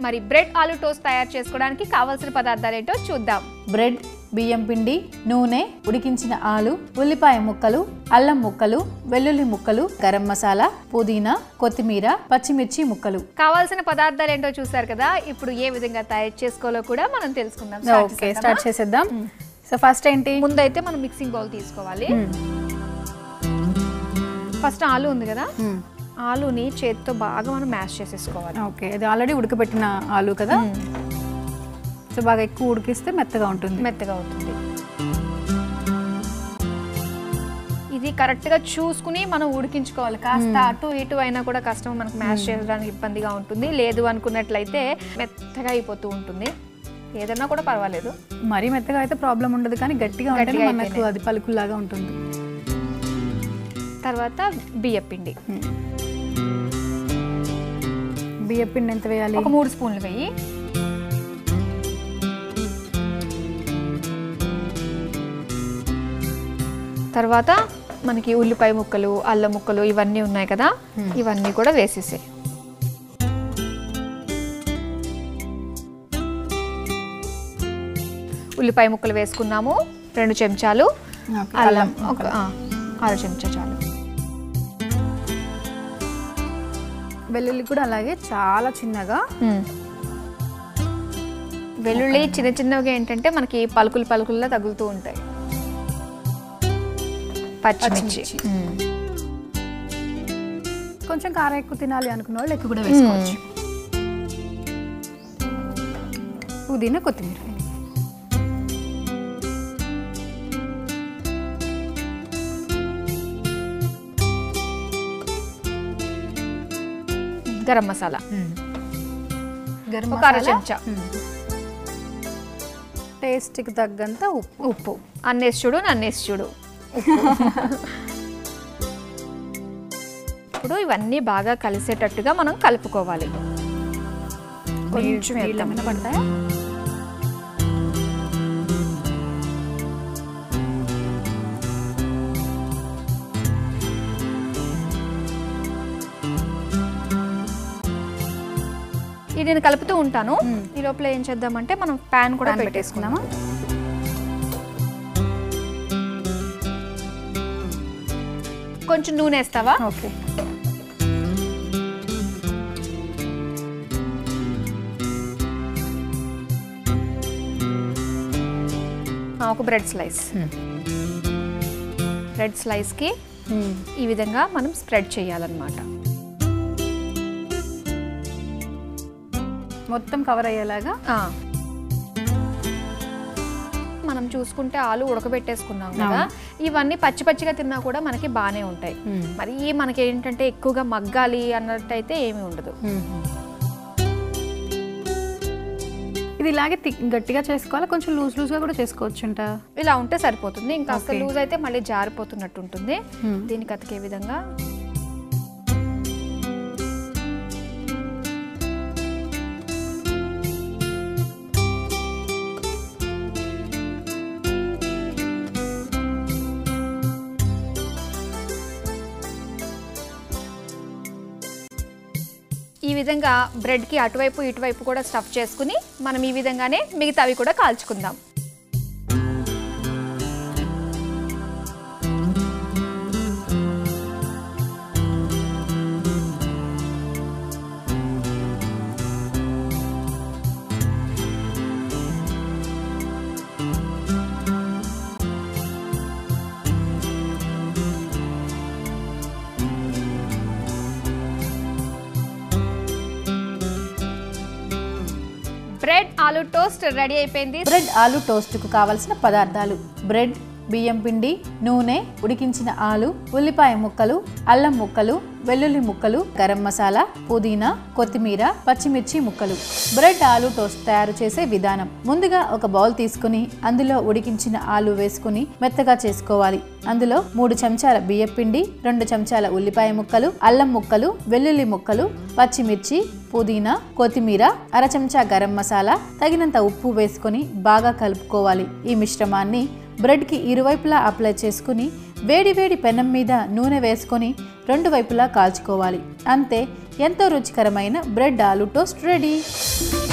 మరి bread aloo toast తయారు చేసుకోవడానికి కావాల్సిన పదార్థాలు ఏంటో చూద్దాం బ్రెడ్ బియ్యం పిండి నూనె ఉడికించిన ఆలు ఉల్లిపాయ ముక్కలు అల్లం ముక్కలు వెల్లుల్లి ముక్కలు గరం మసాలా పుదీనా కొత్తిమీర పచ్చిమిర్చి ముక్కలు కావాల్సిన పదార్థాలు ఏంటో చూసారు కదా ఇప్పుడు ఏ విధంగా తయారు చేసుకోవాలో కూడా మనం తెలుసుకుందాం Start ఓకే చేసేద్దామా? స్టార్ట్ చేసేద్దాం సో ఫస్ట్ ఏంటి ముందైతే మనం మిక్సింగ్ బౌల్ తీసుకోవాలి ఫస్ట్ ఆలు ఉంది కదా ఆలుని చేతితో బాగా మనం మ్యాష్ చేసేసుకోవాలి ఓకే ఇది ఆల్రెడీ ఉడకబెట్టిన ఆలు కదా సో బాగా ఎక్కువ ఉడికిస్తే మెత్తగా ఉంటుంది మెత్తగా అవుతుంది ఇది కరెక్ట్గా చూసుకుని మనం ఉడికించుకోవాలి కాస్త అటు ఇటు అయినా కూడా కష్టం మనకు మ్యాష్ చేయడానికి ఇబ్బందిగా ఉంటుంది లేదు అనుకున్నట్లయితే మెత్తగా అయిపోతూ ఉంటుంది ఏదన్నా కూడా పర్వాలేదు మరీ మెత్తగా అయితే ప్రాబ్లం ఉండదు కానీ గట్టిగా ఉంటే గట్టిగా మనకు అది పలుకులాగా ఉంటుంది తర్వాత బియ్య పిండి బియ్యం పిండి ఎంత వేయాలి ఒక మూడు స్పూన్లు వెయ్యి తర్వాత మనకి ఉల్లిపాయ ముక్కలు అల్లం ముక్కలు ఇవన్నీ ఉన్నాయి కదా ఇవన్నీ కూడా వేసేసే ఉల్లిపాయ ముక్కలు వేసుకున్నాము రెండు చెంచాలు ఓకే, అల్లం ఒక ఆ, ఆరు చెంచా చాలు వెల్లుల్లి కూడా అలాగే చాలా చిన్నగా వెల్లుల్లి చిన్న చిన్నగా ఏంటంటే మనకి పలుకులు పలుకుల్లో తగులుతూ ఉంటాయి పచ్చిమిర్చి పచ్చిమిర్చి. మ్మ్. కొంచెం కారం ఎక్కువ తినాలి అనుకున్న వాళ్ళు ఎక్కువ కూడా వేసుకోవచ్చు పుదీనా కొత్తిమీర గరం మసాలా గరం ఒక అర మసాలా. చెంచా టేస్ట్కి తగ్గంత ఉప్పు ఉప్పు అన్నేసి చూడు నన్నేసి చూడు ఇప్పుడు ఇవన్నీ బాగా కలిసేటట్టుగా మనం కలుపుకోవాలి కొంచెం నీళ్ళు వేద్దాం. ఏమైనా పడతాయా ఇది నేను కలుపుతూ ఉంటాను ఈ లోపల ఏం చేద్దామంటే మనం ప్యాన్ కూడా Pan పెట్టేసుకుందామా కొంచెం నూనె వేస్తావా ఓకే ఆ, ఒక బ్రెడ్ స్లైస్ బ్రెడ్ స్లైస్కి ఈ విధంగా మనం స్ప్రెడ్ చేయాలన్నమాట మొత్తం కవర్ అయ్యేలాగా ఆ. మనం చూసుకుంటే ఆలు ఉడకబెట్టేసుకున్నాం కదా ఇవన్నీ పచ్చి పచ్చిగా తిన్నా కూడా మనకి బాగానే ఉంటాయి మరి మనకి ఏంటంటే ఎక్కువగా మగ్గాలి అన్నట్టయితే ఏమీ ఉండదు ఇది ఇలాగే థిక్ గట్టిగా చేసుకోవాలి కొంచెం లూజ్ లూజ్గా కూడా చేసుకోవచ్చుంట ఇలా ఉంటే సరిపోతుంది ఇంకా Okay. లూజ్ అయితే మళ్ళీ జారిపోతున్నట్టు ఉంటుంది Hmm. దీనికి అతికే విధంగా ఈ విధంగా బ్రెడ్కి అటువైపు ఇటువైపు కూడా స్టఫ్ చేసుకుని మనం ఈ విధంగానే మిగతావి కూడా కాల్చుకుందాం బ్రెడ్ ఆలు టోస్ట్ రెడీ అయిపోయింది బ్రెడ్ ఆలు టోస్ట్కు కావలసిన పదార్థాలు బ్రెడ్ బియ్యం పిండి నూనె ఉడికించిన ఆలు ఉల్లిపాయ ముక్కలు అల్లం ముక్కలు వెల్లుల్లి ముక్కలు గరం మసాలా పుదీనా కొత్తిమీర పచ్చిమిర్చి ముక్కలు బ్రెడ్ ఆలు టోస్ట్ తయారు చేసే విధానం ముందుగా ఒక బౌల్ తీసుకుని అందులో ఉడికించిన ఆలు వేసుకుని మెత్తగా చేసుకోవాలి అందులో మూడు చెంచాల బియ్యం పిండి రెండు చెంచాల ఉల్లిపాయ ముక్కలు అల్లం ముక్కలు వెల్లుల్లి ముక్కలు పచ్చిమిర్చి పుదీనా కొత్తిమీర అర చెంచా గరం మసాలా తగినంత ఉప్పు వేసుకొని బాగా కలుపుకోవాలి ఈ మిశ్రమాన్ని బ్రెడ్కి ఇరువైపులా అప్లై చేసుకుని వేడి వేడి పెనం మీద నూనె వేసుకొని రెండు వైపులా కాల్చుకోవాలి అంతే ఎంతో రుచికరమైన బ్రెడ్ ఆలు టోస్ట్ రెడీ